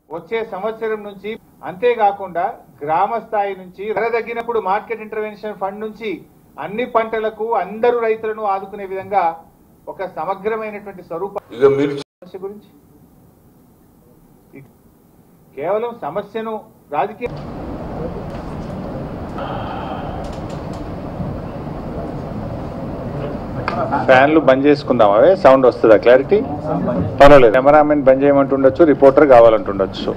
వచ్చే సంవత్సరం నుంచి అంతేకాకుండా గ్రామ స్థాయి నుంచి ధర తగ్గినప్పుడు మార్కెట్ ఇంటర్వెన్షన్ ఫండ్ నుంచి అన్ని పంటలకు అందరూ రైతులను ఆదుకునే విధంగా ఒక సమగ్రమైనటువంటి స్వరూప ఇక మీరు సమస్య గురించి కేవలం సమస్యను రాజకీయ ఫ్యాన్లు బంద్ చేసుకుందాం అవే సౌండ్ వస్తుందా క్లారిటీ పర్వాలేదు కెమెరామెన్ బంద్ చేయమంటుండొచ్చు రిపోర్టర్ కావాలంటుండొచ్చు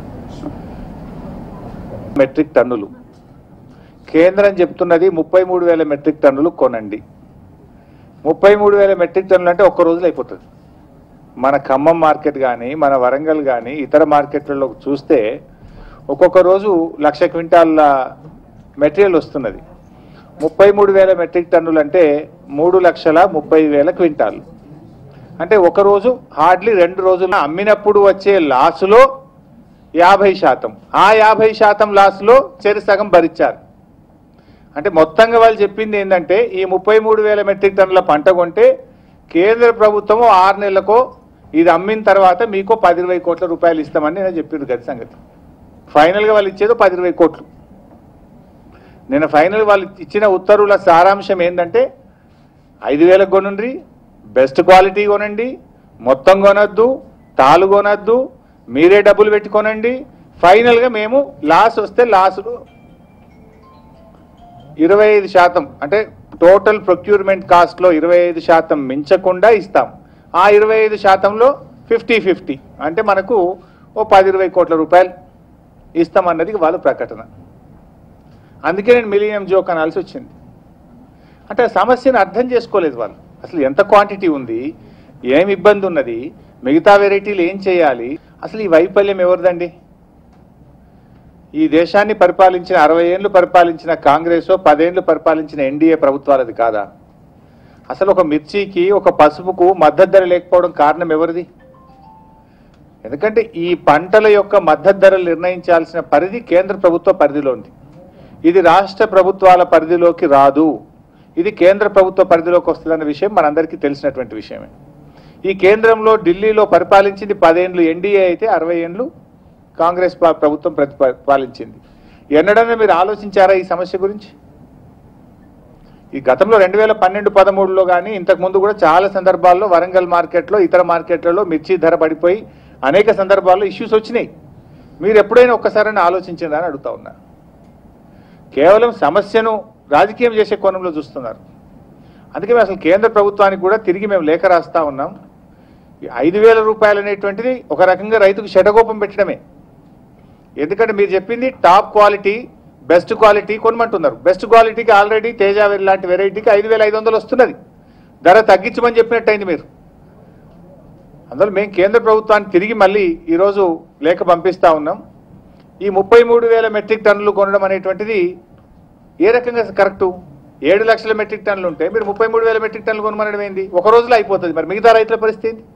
మెట్రిక్ టన్నులు కేంద్రం చెప్తున్నది ముప్పై మూడు వేల మెట్రిక్ టన్నులు కొనండి ముప్పై మూడు వేల మెట్రిక్ టన్నులు అంటే ఒక్క రోజులో అయిపోతుంది మన ఖమ్మం మార్కెట్ కానీ మన వరంగల్ కానీ ఇతర మార్కెట్లలో చూస్తే ఒక్కొక్క రోజు లక్ష క్వింటాల్ల మెటీరియల్ వస్తున్నది ముప్పై మూడు వేల మెట్రిక్ టన్నులు అంటే మూడు లక్షల ముప్పై వేల క్వింటాలు అంటే ఒక రోజు హార్డ్లీ రెండు రోజుల అమ్మినప్పుడు వచ్చే లాసులో యాభై శాతం ఆ యాభై శాతం లాస్లో చెరి సగం భరించారు అంటే మొత్తంగా వాళ్ళు చెప్పింది ఏంటంటే ఈ ముప్పై మూడు వేల మెట్రిక్ టన్నుల పంట కొంటే కేంద్ర ప్రభుత్వం ఆరు నెలలకో ఇది అమ్మిన తర్వాత మీకు పది ఇరవై కోట్ల రూపాయలు ఇస్తామని నేను చెప్పిండు గది సంగతి ఫైనల్గా వాళ్ళు ఇచ్చేది పది ఇరవై కోట్లు నేను ఫైనల్ వాళ్ళు ఇచ్చిన ఉత్తర్వుల సారాంశం ఏంటంటే ఐదు వేలకు కొనండి బెస్ట్ క్వాలిటీ కొనండి మొత్తం కొనొద్దు తాలు కొనొద్దు మీరే డబ్బులు పెట్టి కొనండి ఫైనల్గా మేము లాస్ వస్తే లాస్ ఇరవై ఐదు శాతం అంటే టోటల్ ప్రొక్యూర్మెంట్ కాస్ట్లో ఇరవై ఐదు శాతం మించకుండా ఇస్తాం ఆ ఇరవై ఐదు శాతంలో ఫిఫ్టీ ఫిఫ్టీ అంటే మనకు ఓ పది ఇరవై కోట్ల రూపాయలు ఇస్తామన్నది వాళ్ళ ప్రకటన అందుకే నేను మిలియం జోక్ అనాల్సి వచ్చింది అంటే ఆ సమస్యను అర్థం చేసుకోలేదు వాళ్ళు అసలు ఎంత క్వాంటిటీ ఉంది ఏం ఇబ్బంది ఉన్నది మిగతా వెరైటీలు ఏం చేయాలి అసలు ఈ వైఫల్యం ఎవరిదండి ఈ దేశాన్ని పరిపాలించిన అరవై ఏళ్ళు పరిపాలించిన కాంగ్రెస్ పదేళ్ళు పరిపాలించిన ఎన్డీఏ ప్రభుత్వాలది కాదా అసలు ఒక మిర్చికి ఒక పసుపుకు మద్దతు ధర లేకపోవడం కారణం ఎవరిది ఎందుకంటే ఈ పంటల యొక్క మద్దతు ధరలు నిర్ణయించాల్సిన పరిధి కేంద్ర ప్రభుత్వ పరిధిలో ఉంది ఇది రాష్ట్ర ప్రభుత్వాల పరిధిలోకి రాదు ఇది కేంద్ర ప్రభుత్వ పరిధిలోకి వస్తుందన్న విషయం మనందరికీ తెలిసినటువంటి విషయమే ఈ కేంద్రంలో ఢిల్లీలో పరిపాలించింది పదేండ్లు ఎన్డీఏ అయితే అరవై ఏండ్లు కాంగ్రెస్ పా- ప్రభుత్వం ప్రతిపాలించింది ఎన్నడన్నా మీరు ఆలోచించారా ఈ సమస్య గురించి ఈ గతంలో రెండు వేల పన్నెండు పదమూడులో కానీ ఇంతకు ముందు కూడా చాలా సందర్భాల్లో వరంగల్ మార్కెట్లో ఇతర మార్కెట్లలో మిర్చి ధర పడిపోయి అనేక సందర్భాల్లో ఇష్యూస్ వచ్చినాయి మీరు ఎప్పుడైనా ఒక్కసారైనా ఆలోచించిందా అని అడుగుతా ఉన్నా కేవలం సమస్యను రాజకీయం చేసే కోణంలో చూస్తున్నారు అందుకే మేము అసలు కేంద్ర ప్రభుత్వానికి కూడా తిరిగి మేము లేఖ రాస్తా ఉన్నాం ఈ ఐదు వేల రూపాయలు అనేటువంటిది ఒక రకంగా రైతుకు షటకోపం పెట్టడమే ఎందుకంటే మీరు చెప్పింది టాప్ క్వాలిటీ బెస్ట్ క్వాలిటీ కొనమంటున్నారు బెస్ట్ క్వాలిటీకి ఆల్రెడీ తేజావెరి లాంటి వెరైటీకి ఐదు వేల ఐదు వందలు వస్తున్నది ధర తగ్గించమని చెప్పినట్టయింది మీరు అందులో మేము కేంద్ర ప్రభుత్వానికి తిరిగి మళ్ళీ ఈరోజు లేఖ పంపిస్తా ఉన్నాం ఈ ముప్పై మూడు వేల మెట్రిక్ టన్నులు కొనడం అనేటువంటిది ఏ రకంగా కరెక్టు ఏడు లక్షల మెట్రిక్ టన్నులు ఉంటే మీరు ముప్పై మూడు వేల మెట్రిక్ టన్నులు కొనమనడం ఏంది ఒక రోజులో అయిపోతుంది మరి మిగతా రైతుల పరిస్థితి ఏంది